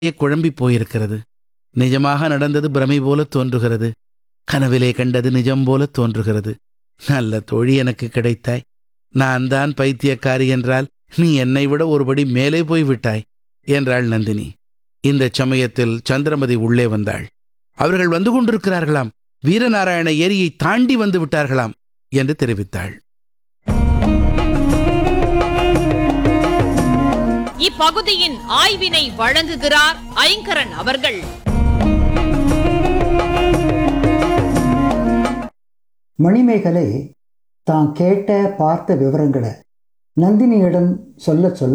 குழம்பி போயிருக்கிறது நிஜமாக நடந்தது பிரமை போல தோன்றுகிறது கனவிலே கண்டது நிஜம் போல தோன்றுகிறது நல்ல தோழி எனக்கு கிடைத்தாய் நான் தான் பைத்தியக்காரி என்றால் நீ என்னை விட ஒருபடி மேலே போய் விட்டாய் என்றாள் நந்தினி இந்த சமயத்தில் சந்திரமதி உள்ளே வந்தாள் அவர்கள் வந்து கொண்டிருக்கிறார்களாம் வீரநாராயண ஏரியை தாண்டி வந்து விட்டார்களாம் என்று தெரிவித்தாள் இப்பகுதியின் ஆய்வினை வழங்குகிறார் ஐங்கரன் அவர்கள் மணிமேகலை தான் கேட்ட பார்த்த விவரங்களை நந்தினியிடம் சொல்ல சொல்ல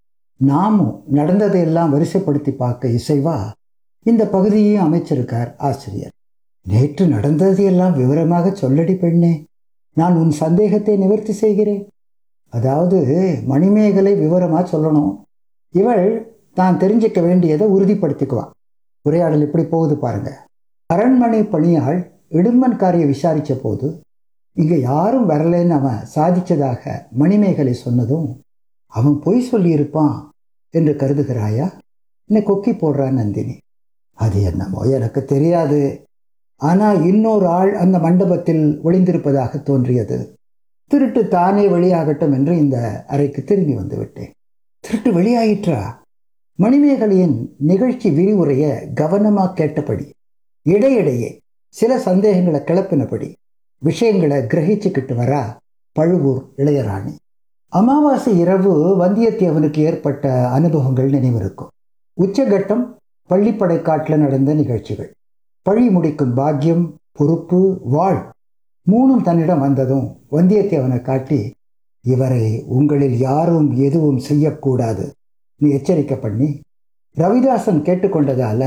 நாமும் நடந்ததையெல்லாம் வரிசைப்படுத்தி பார்க்க இசைவா இந்த பகுதியையும் அமைச்சிருக்கார் ஆசிரியர் நேற்று நடந்ததையெல்லாம் விவரமாக சொல்லடி பெண்ணே நான் உன் சந்தேகத்தை நிவர்த்தி செய்கிறேன் அதாவது மணிமேகலை விவரமாக சொல்லணும் இவள் தான் தெரிஞ்சுக்க வேண்டியதை உறுதிப்படுத்திக்குவான் உரையாடல் இப்படி போகுது பாருங்க அரண்மனை பணியாள் இடும்பன்காரியை விசாரித்த போது இங்கே யாரும் வரலைன்னு அவன் சாதிச்சதாக மணிமேகலை சொன்னதும் அவன் பொய் சொல்லியிருப்பான் என்று கருதுகிறாயா என்னை கொக்கி போடுறான் நந்தினி அது என்னமோ எனக்கு தெரியாது ஆனால் இன்னொரு ஆள் அந்த மண்டபத்தில் ஒளிந்திருப்பதாக தோன்றியது திருட்டு தானே வெளியாகட்டும் என்று இந்த அறைக்கு திரும்பி வந்து விட்டேன் திருட்டு வெளியாயிற்றா மணிமேகலையின் நிகழ்ச்சி விரிவுரையை கவனமாக கேட்டபடி இடையிடையே சில சந்தேகங்களை கிளப்பினபடி விஷயங்களை கிரகிச்சுக்கிட்டு வரா பழுவூர் இளையராணி அமாவாசை இரவு வந்தியத்தேவனுக்கு ஏற்பட்ட அனுபவங்கள் நினைவிருக்கும் உச்சகட்டம் பள்ளிப்படை காட்டில் நடந்த நிகழ்ச்சிகள் பழி முடிக்கும் பாக்கியம் பொறுப்பு வாழ் மூணும் தன்னிடம் வந்ததும் வந்தியத்தேவனை காட்டி இவரை உங்களில் யாரும் எதுவும் செய்யக்கூடாது நீ எச்சரிக்கை பண்ணி ரவிதாசன் கேட்டுக்கொண்டதால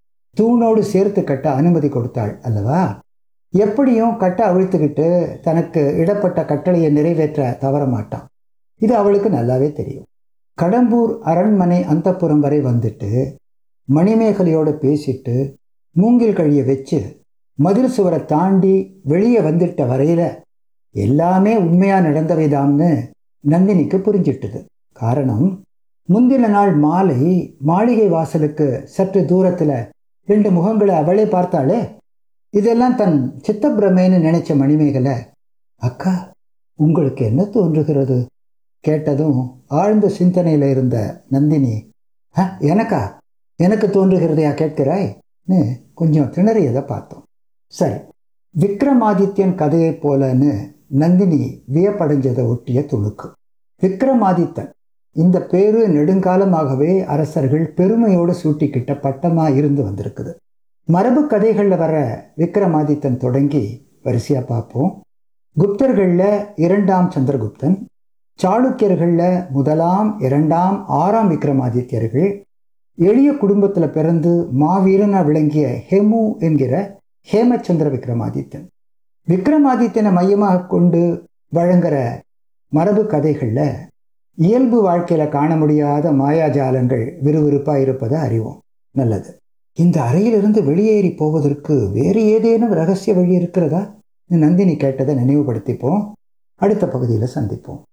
தூணோடு சேர்த்து கட்ட அனுமதி கொடுத்தாள் அல்லவா எப்படியும் கட்ட அவிழ்த்துக்கிட்டு தனக்கு இடப்பட்ட கட்டளையை நிறைவேற்ற தவற மாட்டான் இது அவளுக்கு நல்லாவே தெரியும் கடம்பூர் அரண்மனை அந்தப்புறம் வரை வந்துட்டு மணிமேகலையோடு பேசிட்டு மூங்கில் கழியை வச்சு மதில் சுவரை தாண்டி வெளியே வந்துட்ட வரையில எல்லாமே உண்மையா நடந்தவைதாம்னு நந்தினிக்கு புரிஞ்சிட்டுது காரணம் முந்தின நாள் மாலை மாளிகை வாசலுக்கு சற்று தூரத்துல ரெண்டு முகங்களை அவளே பார்த்தாளே இதெல்லாம் தன் சித்தப்பிரமேன்னு நினைச்ச மணிமேகலை அக்கா உங்களுக்கு என்ன தோன்றுகிறது கேட்டதும் ஆழ்ந்த சிந்தனையில இருந்த நந்தினி "அ, எனக்கா எனக்கு தோன்றுகிறதையா கேட்கிறாய்ன்னு கொஞ்சம் திணறியதை பார்த்தோம் சரி விக்ரமாதித்யன் கதையைப் போலன்னு நந்தினி வியப்படைஞ்சதை ஒட்டிய துணுக்கு விக்ரமாதித்தன் இந்த பேரு நெடுங்காலமாகவே அரசர்கள் பெருமையோடு சூட்டிக்கிட்ட பட்டமா இருந்து வந்திருக்குது மரபு கதைகளில் வர விக்ரமாதித்தன் தொடங்கி வரிசையா பார்ப்போம் குப்தர்களில் இரண்டாம் சந்திரகுப்தன் சாளுக்கியர்களில் முதலாம் இரண்டாம் ஆறாம் விக்ரமாதித்யர்கள் எளிய குடும்பத்தில் பிறந்து மாவீரனா விளங்கிய ஹெமு என்கிற ஹேமச்சந்திர விக்ரமாதித்தன் விக்ரமாதித்தனை மையமாக கொண்டு வழங்குற மரபு கதைகளில் இயல்பு வாழ்க்கையில் காண முடியாத மாயாஜாலங்கள் விறுவிறுப்பாக இருப்பதை அறிவோம் நல்லது இந்த அறையிலிருந்து வெளியேறி போவதற்கு வேறு ஏதேனும் ரகசிய வழி இருக்கிறதா நந்தினி கேட்டதை நினைவுபடுத்திப்போம் அடுத்த பகுதியில் சந்திப்போம்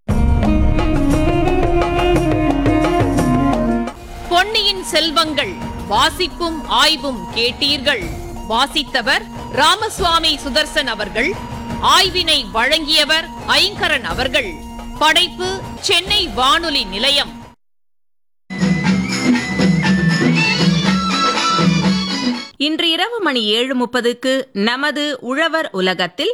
பொன்னியின் செல்வங்கள் வாசிப்பும் ஆய்வும் கேட்டீர்கள் வாசித்தவர் ராமசுவாமி சுதர்சன் அவர்கள் ஆய்வினை வழங்கியவர் ஐங்கரன் அவர்கள் படைப்பு சென்னை வானொலி நிலையம் இன்று இரவு மணி ஏழு முப்பதுக்கு நமது உழவர் உலகத்தில்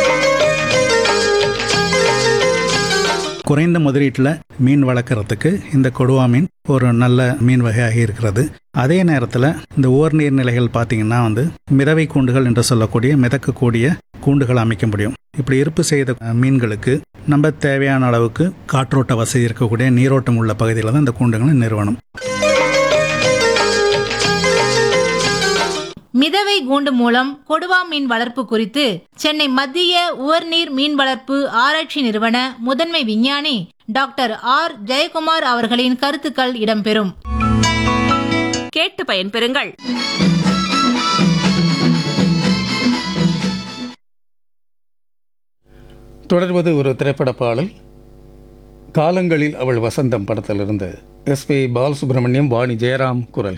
குறைந்த முதலீட்டில் மீன் வளர்க்குறதுக்கு இந்த கொடுவா மீன் ஒரு நல்ல மீன் வகையாக இருக்கிறது அதே நேரத்தில் இந்த ஓர் நீர்நிலைகள் பார்த்தீங்கன்னா வந்து மிதவை கூண்டுகள் என்று சொல்லக்கூடிய மிதக்கக்கூடிய கூண்டுகள் அமைக்க முடியும் இப்படி இருப்பு செய்த அஹ், மீன்களுக்கு நம்ம தேவையான அளவுக்கு காற்றோட்ட வசதி இருக்கக்கூடிய நீரோட்டம் உள்ள பகுதியில் தான் இந்த கூண்டுகளை நிறுவனம் மிதவை கூண்டு மூலம் கொடுவா மீன் வளர்ப்பு குறித்து சென்னை மத்திய உவர்நீர் மீன் வளர்ப்பு ஆராய்ச்சி நிறுவன முதன்மை விஞ்ஞானி டாக்டர் ஆர் ஜெயக்குமார் அவர்களின் கருத்துக்கள் இடம்பெறும் கேட்டு பயன்பெறுங்கள் தொடர்வது ஒரு திரைப்பட பாடல் காலங்களில் அவள் வசந்தம் படத்திலிருந்து எஸ் பி பாலசுப்ரமணியம் வாணி ஜெயராம் குரல்